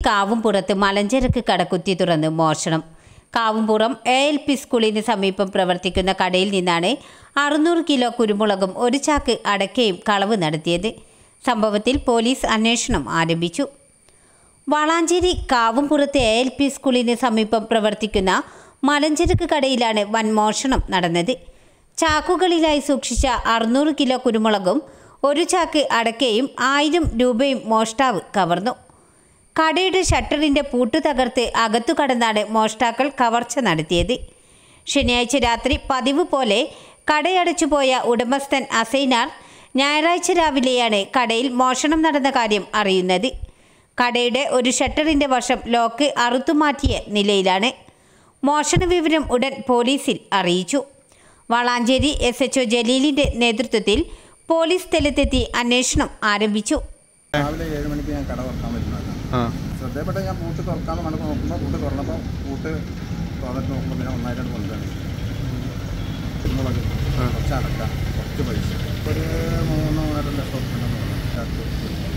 കാവുംപുറത്ത് മലഞ്ചരക്ക് കട കുത്തി തുറന്ന് മോഷണം കാവുംപുറം എ എൽ പി സ്കൂളിന് സമീപം പ്രവർത്തിക്കുന്ന കടയിൽ നിന്നാണ് അറുന്നൂറ് കിലോ കുരുമുളകും ഒരു ചാക്ക് അടക്കയും കളവ് നടത്തിയത് സംഭവത്തിൽ പോലീസ് അന്വേഷണം ആരംഭിച്ചു വളാഞ്ചേരി കാവുംപുറത്ത് എ എൽ പി സ്കൂളിന് സമീപം പ്രവർത്തിക്കുന്ന മലഞ്ചരക്ക് കടയിലാണ് വൻ മോഷണം നടന്നത് ചാക്കുകളിലായി സൂക്ഷിച്ച അറുന്നൂറ് കിലോ കുരുമുളകും ഒരു ചാക്ക് അടക്കയും ആയിരം രൂപയും മോഷ്ടാവ് കവർന്നു കടയുടെ ഷട്ടറിന്റെ പൂട്ട് തകർത്ത് അകത്തു കടന്നാണ് മോഷ്ടാക്കൾ കവർച്ച നടത്തിയത് ശനിയാഴ്ച രാത്രി പതിവ് പോലെ കടയടച്ചുപോയ ഉടമസ്ഥൻ അസൈനാർ ഞായറാഴ്ച രാവിലെയാണ് കടയിൽ മോഷണം നടന്ന കാര്യം അറിയുന്നത് കടയുടെ ഒരു ഷട്ടറിന്റെ വശം ലോക്ക് അറുത്തുമാറ്റിയ നിലയിലാണ് മോഷണ വിവരം ഉടൻ പോലീസിൽ അറിയിച്ചു വളാഞ്ചേരി എസ് എച്ച് ജലീലിന്റെ നേതൃത്വത്തിൽ പോലീസ് സ്ഥലത്തെത്തി അന്വേഷണം ആരംഭിച്ചു രാവിലെ ഏഴ് മണിക്ക് ഞാൻ കട തുറക്കാൻ വരുന്നതാണ് ആ ശ്രദ്ധയപ്പെട്ട ഞാൻ പൂട്ട് തുറക്കാമെന്ന് മണക്ക് നോക്കുമ്പോൾ പൂട്ട് തുറന്നപ്പോൾ പൂട്ട് തുറന്നിട്ട് നോക്കുമ്പോൾ പിന്നെ ഒന്നായിട്ടാണ് കൊണ്ടുവരാണ് കുരുമുളക് കുറച്ച് അടക്ക കുറച്ച് പൈസ ഒരു മൂന്നോ നാലോ ലക്ഷം ഉണ്ടെന്ന് തോന്നുന്നു ചാക്ക് കുരുമുളക്.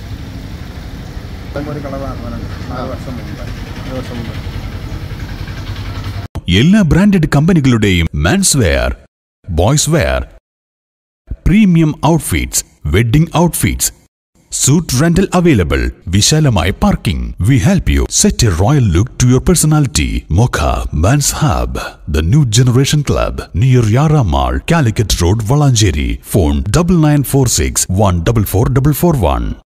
ഇപ്പം ഒരു കളവ് നടന്നുണ്ട് നാല് വർഷം മുമ്പ് ഒരു വർഷം മുമ്പ് എല്ലാ ബ്രാൻഡഡ് കമ്പനികളുടെയും men's wear boys wear premium outfits wedding outfits suit rental available വിശാലമായ parking we help you set a royal look to your personality Mokha men's hub the new generation club near Yara mall Calicut road Valanchery phone double nine four six one double four double four one